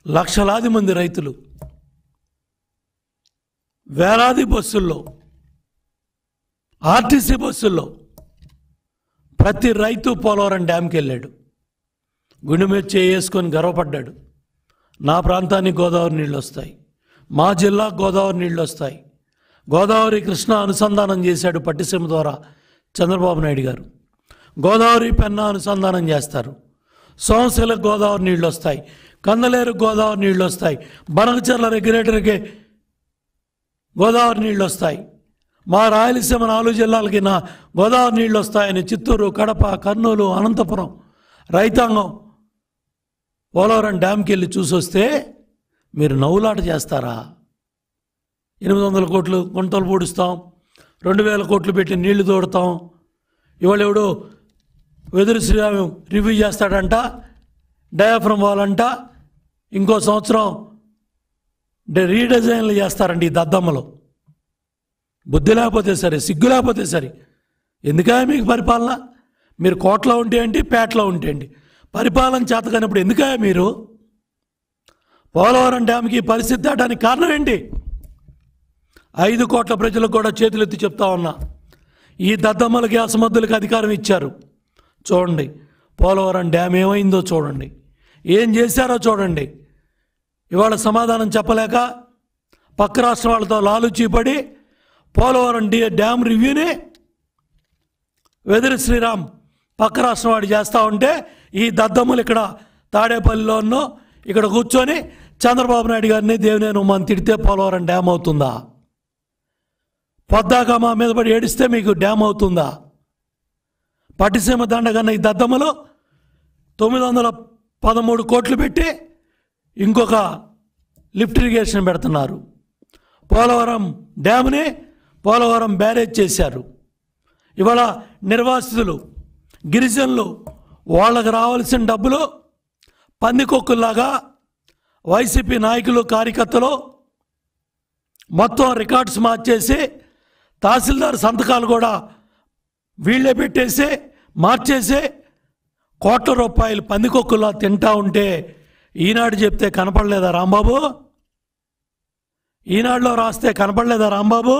లక్షలాది మంది రైతులు వేలాది బస్సుల్లో ఆర్టీసీ బస్సుల్లో ప్రతి రైతు పోలవరం డ్యాంకి వెళ్ళాడు గుండె మీద చేసుకొని గర్వపడ్డాడు నా ప్రాంతానికి గోదావరి నీళ్ళు వస్తాయి మా జిల్లా గోదావరి నీళ్ళు వస్తాయి గోదావరి కృష్ణ అనుసంధానం చేశాడు పట్టిసీమ ద్వారా చంద్రబాబు నాయుడు గారు గోదావరి పెన్నా అనుసంధానం చేస్తారు సోమశిల గోదావరి నీళ్ళు వస్తాయి కందలేరు గోదావరి నీళ్ళు వస్తాయి బనకచర్ల రెగ్యులేటర్కి గోదావరి నీళ్ళు వస్తాయి మా రాయలసీమ నాలుగు జిల్లాలకి నా గోదావరి నీళ్ళు వస్తాయని చిత్తూరు కడప కర్నూలు అనంతపురం రైతాంగం పోలవరం డ్యాంకి వెళ్ళి చూసొస్తే మీరు నవ్వులాట చేస్తారా ఎనిమిది వందల కోట్లు గుంటలు పూడుస్తాం రెండు వేల కోట్లు పెట్టి నీళ్లు తోడతాం ఇవాళ ఎవడో వెదురు శ్రీరామం రివ్యూ చేస్తాడంట డయాఫ్రమ్ వాళ్ళంట ఇంకో సంవత్సరం డే- రీడిజైన్లు చేస్తారండి ఈ దద్దమ్మలో బుద్ధి లేకపోతే సరే సిగ్గు లేకపోతే సరే ఎందుకా మీకు పరిపాలన మీరు కోట్లో ఉంటే ఏంటి పేటలో ఉంటే ఏంటి పరిపాలన చేత కానప్పుడు ఎందుకా మీరు పోలవరం డ్యామ్కి ఈ పరిస్థితి దాటానికి కారణం ఏంటి ఐదు కోట్ల ప్రజలకు కూడా చేతులెత్తి చెప్తా ఉన్నా ఈ దద్దమ్మలకి అసమర్థులకి అధికారం ఇచ్చారు చూడండి పోలవరం డ్యామ్ ఏమైందో చూడండి ఏం చేశారో చూడండి ఇవాళ సమాధానం చెప్పలేక పక్క రాష్ట్ర వాళ్ళతో లాలుచీపడి పోలవరం డి డ్యామ్ రివ్యూని వెదిరి శ్రీరామ్ పక్క రాష్ట్రం వాడు చేస్తూ ఉంటే ఈ దద్దమ్మలు ఇక్కడ తాడేపల్లిలోనో ఇక్కడ కూర్చొని చంద్రబాబు నాయుడు గారిని దేవినేని ఉమ్మని తిడితే పోలవరం డ్యామ్ అవుతుందా పొద్దాక మా మీద పడి ఏడిస్తే మీకు డ్యామ్ అవుతుందా పట్టిసీమ దండగన్న ఈ దద్దమ్మలు తొమ్మిది వందల పదమూడు కోట్లు పెట్టి ఇంకొక లిఫ్ట్ ఇరిగేషన్ పెడుతున్నారు పోలవరం డ్యామ్ని పోలవరం బ్యారేజ్ చేశారు ఇవాళ నిర్వాసితులు గిరిజనులు వాళ్ళకి రావాల్సిన డబ్బులు పందికొక్కుల్లాగా వైసీపీ నాయకులు కార్యకర్తలు మొత్తం రికార్డ్స్ మార్చేసి తహసీల్దార్ సంతకాలు కూడా వీళ్ళే పెట్టేసి మార్చేసి కోట్ల రూపాయలు పందికొక్కులా తింటా ఉంటే ఈనాడు చెప్తే కనపడలేదా రాంబాబు ఈనాడులో రాస్తే కనపడలేదా రాంబాబు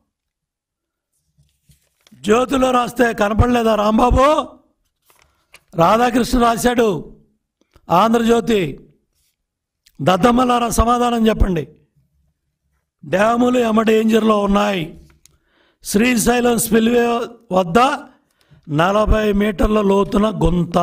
జ్యోతిలో రాస్తే కనపడలేదా రాంబాబు రాధాకృష్ణ రాశాడు ఆంధ్రజ్యోతి దద్దమ్మలారా సమాధానం చెప్పండి డ్యాములు ఎమ డేంజర్లో ఉన్నాయి శ్రీశైలం స్పిల్వే వద్ద నలభై మీటర్ల లోతున గుంత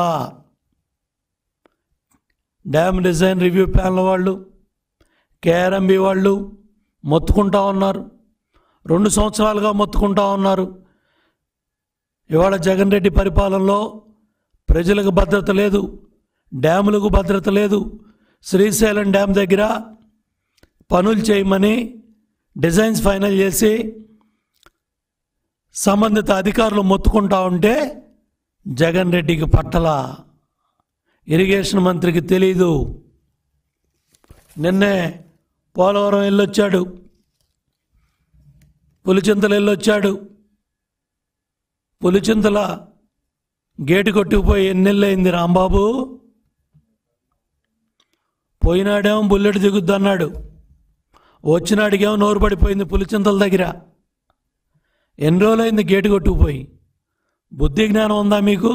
డ్యామ్ డిజైన్ రివ్యూ ప్యానల్ వాళ్ళు కేఆర్ఎంబి వాళ్ళు మొత్తుకుంటా ఉన్నారు రెండు సంవత్సరాలుగా మొత్తుకుంటా ఉన్నారు ఇవాళ జగన్ రెడ్డి పరిపాలనలో ప్రజలకు భద్రత లేదు డ్యాములకు భద్రత లేదు శ్రీశైలం డ్యామ్ దగ్గర పనులు చేయమని డిజైన్స్ ఫైనల్ చేసి సంబంధిత అధికారులు మొత్తుకుంటా ఉంటే జగన్ రెడ్డికి పట్టల ఇరిగేషన్ మంత్రికి తెలీదు నిన్నే పోలవరం వెళ్ళొచ్చాడు పులిచింతలు వెళ్ళొచ్చాడు పులిచింతల గేటు కొట్టుకుపోయి ఎన్నెళ్ళయింది రాంబాబు పోయినాడేమో బుల్లెట్ దిగుద్ది అన్నాడు వచ్చినాడికేమో నోరు పడిపోయింది పులిచింతల దగ్గర ఎన్ని రోజులైంది గేటు కొట్టుకుపోయి బుద్ధి జ్ఞానం ఉందా మీకు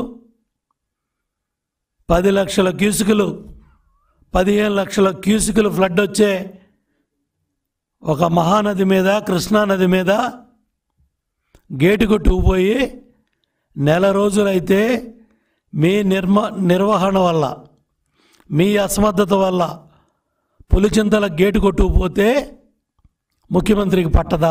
పది లక్షల క్యూసికులు పదిహేను లక్షల క్యూసికులు ఫ్లడ్ వచ్చే ఒక మహానది మీద కృష్ణానది మీద గేటు కొట్టుకుపోయి నెల రోజులైతే మీ నిర్మ నిర్వహణ వల్ల మీ అసమర్థత వల్ల పులిచింతల గేటు కొట్టుకుపోతే ముఖ్యమంత్రికి పట్టదా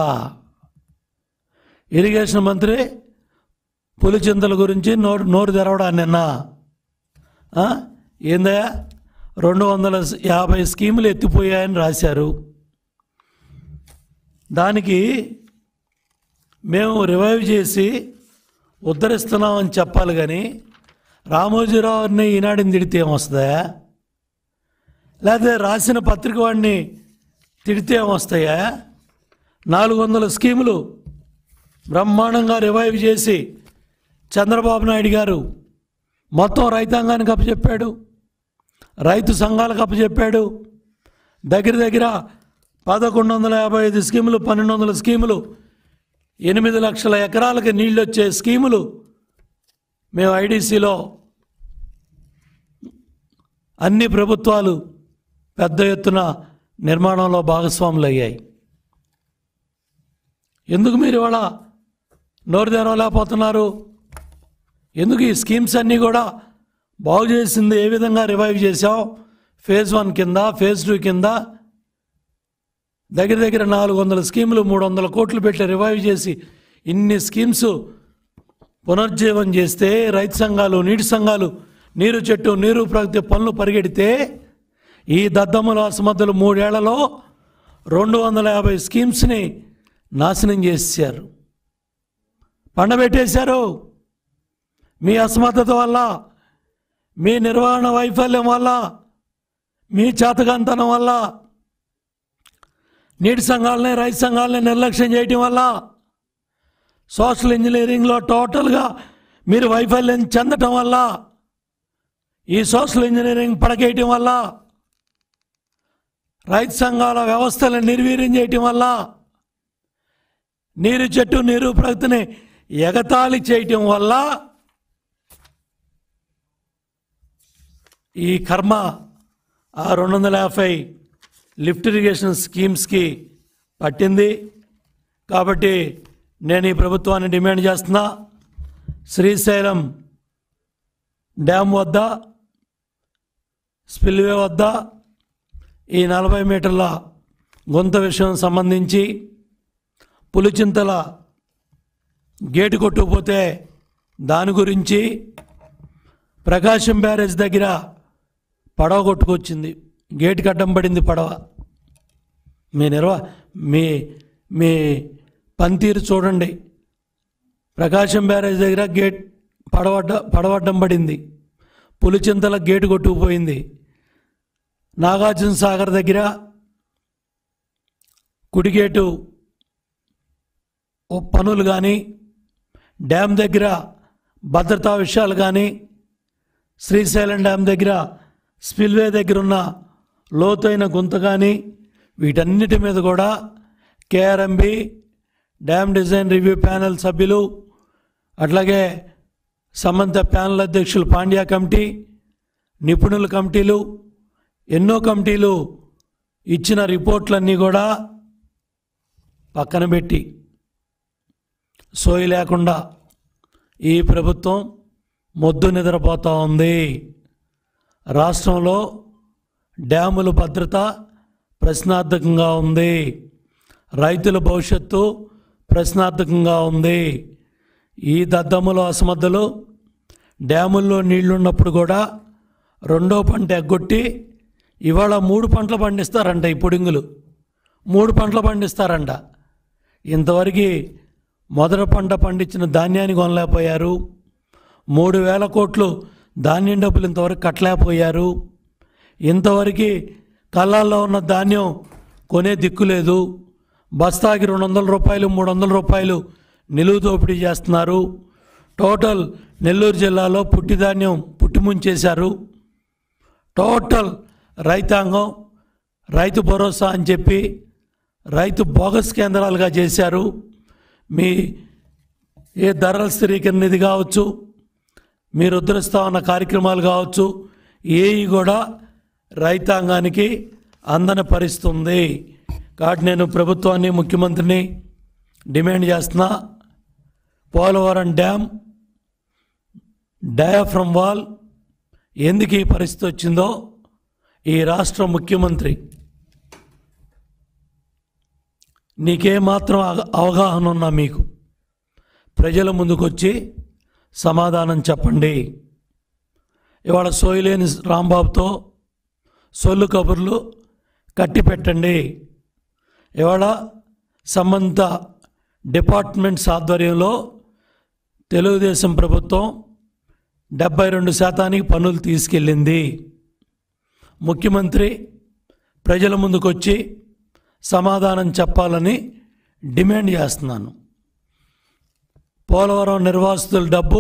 ఇరిగేషన్ మంత్రి పులిచింతల గురించి నోరు నోరు తెరవడా నిన్న ఆ? ఏందయ్యా రెండు వందల యాభై స్కీములు ఎత్తిపోయాయని రాశారు దానికి మేము రివైవ్ చేసి ఉద్ధరిస్తున్నామని చెప్పాలి కానీ రామోజీరావుని ఈనాడిని తిడితే ఏమొస్తుందా లేకపోతే రాసిన పత్రిక వాడిని తిడితే ఏమొస్తాయా నాలుగు వందల స్కీములు బ్రహ్మాండంగా రివైవ్ చేసి చంద్రబాబు నాయుడు గారు మొత్తం రైతాంగానికి అప్పచెప్పాడు రైతు సంఘాలకు అప్పచెప్పాడు దగ్గర దగ్గర పదకొండు వందల యాభై ఐదు స్కీములు పన్నెండు వందల స్కీములు ఎనిమిది లక్షల ఎకరాలకు నీళ్ళు వచ్చే స్కీములు మేము ఐడిసిలో అన్ని ప్రభుత్వాలు పెద్ద ఎత్తున నిర్మాణంలో భాగస్వాములు అయ్యాయి ఎందుకు మీరు ఇవాళ నోరు తెరవలేకపోతున్నారు ఎందుకు ఈ స్కీమ్స్ అన్నీ కూడా బాగు చేసింది ఏ విధంగా రివైవ్ చేసాం ఫేజ్ వన్ కింద ఫేజ్ టూ కింద దగ్గర దగ్గర నాలుగు వందల స్కీములు మూడు వందల కోట్లు పెట్టి రివైవ్ చేసి ఇన్ని స్కీమ్స్ పునర్జీవం చేస్తే రైతు సంఘాలు నీటి సంఘాలు నీరు చెట్టు నీరు ప్రగతి పనులు పరిగెడితే ఈ దద్దమ్మల అసమర్థులు మూడేళ్లలో రెండు వందల యాభై స్కీమ్స్ని నాశనం చేశారు పండబెట్టేశారు మీ అసమర్థత వల్ల మీ నిర్వహణ వైఫల్యం వల్ల మీ చేతకంతనం వల్ల నీటి సంఘాలని రైతు సంఘాలని నిర్లక్ష్యం చేయటం వల్ల సోషల్ ఇంజనీరింగ్లో టోటల్గా మీరు వైఫల్యం చెందటం వల్ల ఈ సోషల్ ఇంజనీరింగ్ పడకేయటం వల్ల రైతు సంఘాల వ్యవస్థలను నిర్వీర్యం చేయటం వల్ల నీరు చెట్టు నీరు ప్రగతిని ఎగతాళి చేయటం వల్ల ఈ కర్మ ఆ రెండు వందల యాభై లిఫ్ట్ ఇరిగేషన్ స్కీమ్స్కి పట్టింది కాబట్టి నేను ఈ ప్రభుత్వాన్ని డిమాండ్ చేస్తున్నా శ్రీశైలం డ్యామ్ వద్ద స్పిల్వే వద్ద ఈ నలభై మీటర్ల గుంత విషయం సంబంధించి పులిచింతల గేటు కొట్టుకుపోతే దాని గురించి ప్రకాశం బ్యారేజ్ దగ్గర పడవ కొట్టుకొచ్చింది గేటుకి అడ్డం పడింది పడవ మీ నిర్వ మీ మీ పనితీరు చూడండి ప్రకాశం బ్యారేజ్ దగ్గర గేట్ పడవడ్డ పడవడ్డం పడింది పులిచింతల గేటు కొట్టుకుపోయింది నాగార్జున సాగర్ దగ్గర కుడిగేటు ఓ పనులు కానీ డ్యామ్ దగ్గర భద్రతా విషయాలు కానీ శ్రీశైలం డ్యామ్ దగ్గర స్పిల్వే దగ్గర ఉన్న లోతైన గుంత కానీ వీటన్నిటి మీద కూడా KRMB dam design review panel సభ్యులు అట్లాగే సంబంధిత ప్యానెల్ అధ్యక్షులు పాండ్యా కమిటీ నిపుణుల కమిటీలు ఎన్నో కమిటీలు ఇచ్చిన రిపోర్ట్లన్నీ కూడా పక్కన పెట్టి సోయి లేకుండా ఈ ప్రభుత్వం మొద్దు నిద్రపోతూ ఉంది రాష్ట్రంలో డ్యాముల భద్రత ప్రశ్నార్థకంగా ఉంది రైతుల భవిష్యత్తు ప్రశ్నార్థకంగా ఉంది ఈ దద్దమ్మలు అసమర్థలు డ్యాముల్లో నీళ్లున్నప్పుడు కూడా రెండో పంట ఎగ్గొట్టి ఇవాళ మూడు పంటలు పండిస్తారంట ఈ పుడింగులు మూడు పంటలు పండిస్తారంట ఇంతవరకు మొదటి పంట పండించిన ధాన్యాన్ని కొనలేకపోయారు మూడు వేల కోట్లు ధాన్యం డబ్బులు ఇంతవరకు కట్టలేకపోయారు ఇంతవరకు కళ్ళాల్లో ఉన్న ధాన్యం కొనే దిక్కు లేదు బస్తాకి రెండు వందల రూపాయలు మూడు వందల రూపాయలు నిలువు దోపిడీ చేస్తున్నారు టోటల్ నెల్లూరు జిల్లాలో పుట్టి ధాన్యం పుట్టి ముంచేశారు టోటల్ రైతాంగం రైతు భరోసా అని చెప్పి రైతు బోగస్ కేంద్రాలుగా చేశారు మీ ఏ ధరల స్థిరీకరణ నిధి కావచ్చు మీరు ఉద్ధరిస్తా ఉన్న కార్యక్రమాలు కావచ్చు ఏవి కూడా రైతాంగానికి అందని పరిస్తుంది కాబట్టి నేను ప్రభుత్వాన్ని ముఖ్యమంత్రిని డిమాండ్ చేస్తున్నా పోలవరం డ్యామ్ డయాఫ్రమ్ వాల్ ఎందుకు ఈ పరిస్థితి వచ్చిందో ఈ రాష్ట్ర ముఖ్యమంత్రి నీకేమాత్రం అవ- అవగాహన ఉన్నా మీకు ప్రజల ముందుకొచ్చి సమాధానం చెప్పండి ఇవాళ సోయలేని రాంబాబుతో సొల్లు కబుర్లు కట్టి పెట్టండి ఇవాళ సంబంధిత డిపార్ట్మెంట్స్ ఆధ్వర్యంలో తెలుగుదేశం ప్రభుత్వం డెబ్బై రెండు శాతానికి పన్నులు తీసుకెళ్ళింది ముఖ్యమంత్రి ప్రజల ముందుకొచ్చి సమాధానం చెప్పాలని డిమాండ్ చేస్తున్నాను పోలవరం నిర్వాసితుల డబ్బు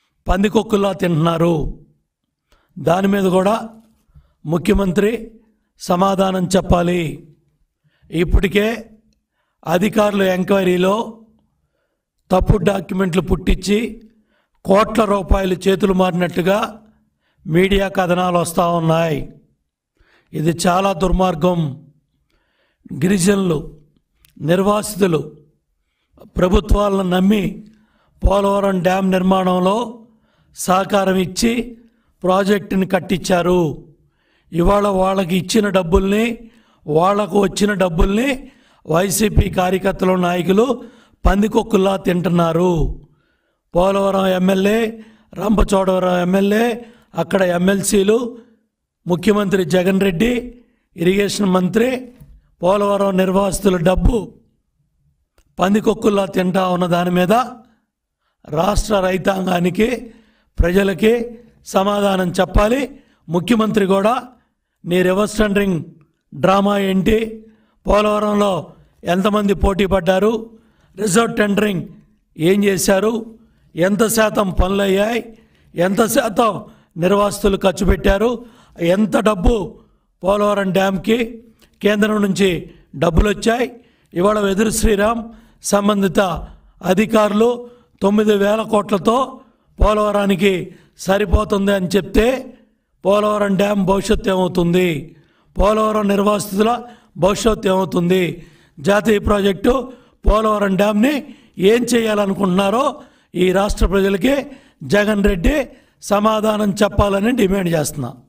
పందికొక్కులా తింటున్నారు దాని మీద కూడా ముఖ్యమంత్రి సమాధానం చెప్పాలి ఇప్పటికే అధికారులు ఎంక్వైరీలో తప్పుడు డాక్యుమెంట్లు పుట్టించి కోట్ల రూపాయలు చేతులు మారినట్టుగా మీడియా కథనాలు వస్తూ ఉన్నాయి ఇది చాలా దుర్మార్గం గిరిజనులు నిర్వాసితులు ప్రభుత్వాలను నమ్మి పోలవరం డ్యాం నిర్మాణంలో సహకారం ఇచ్చి ప్రాజెక్టుని కట్టించారు ఇవాళ వాళ్ళకి ఇచ్చిన డబ్బుల్ని వాళ్లకు వచ్చిన డబ్బుల్ని వైసీపీ కార్యకర్తలు నాయకులు పందికొక్కుల్లా తింటున్నారు పోలవరం ఎమ్మెల్యే రంపచోడవరం ఎమ్మెల్యే అక్కడ ఎమ్మెల్సీలు ముఖ్యమంత్రి జగన్ రెడ్డి ఇరిగేషన్ మంత్రి పోలవరం నిర్వాసితుల డబ్బు పందికొక్కుల్లా తింటా ఉన్న దాని మీద రాష్ట్ర రైతాంగానికి ప్రజలకి సమాధానం చెప్పాలి ముఖ్యమంత్రి కూడా నీ రివర్స్ టెండరింగ్ డ్రామా ఏంటి పోలవరంలో ఎంతమంది పోటీ పడ్డారు రిజర్వ్ టెండరింగ్ ఏం చేశారు ఎంత శాతం పనులయ్యాయి ఎంత శాతం నిర్వాసితులు ఖర్చు పెట్టారు ఎంత డబ్బు పోలవరం డ్యాంకి కేంద్రం నుంచి డబ్బులు వచ్చాయి ఇవాళ వెదురు శ్రీరామ్ సంబంధిత అధికారులు తొమ్మిది వేల కోట్లతో పోలవరానికి సరిపోతుంది అని చెప్తే పోలవరం డ్యాం భవిష్యత్తు ఏమవుతుంది పోలవరం నిర్వాసితుల భవిష్యత్తు ఏమవుతుంది జాతీయ ప్రాజెక్టు పోలవరం డ్యాంని ఏం చేయాలనుకుంటున్నారో ఈ రాష్ట్ర ప్రజలకి జగన్ రెడ్డి సమాధానం చెప్పాలని డిమాండ్ చేస్తున్నా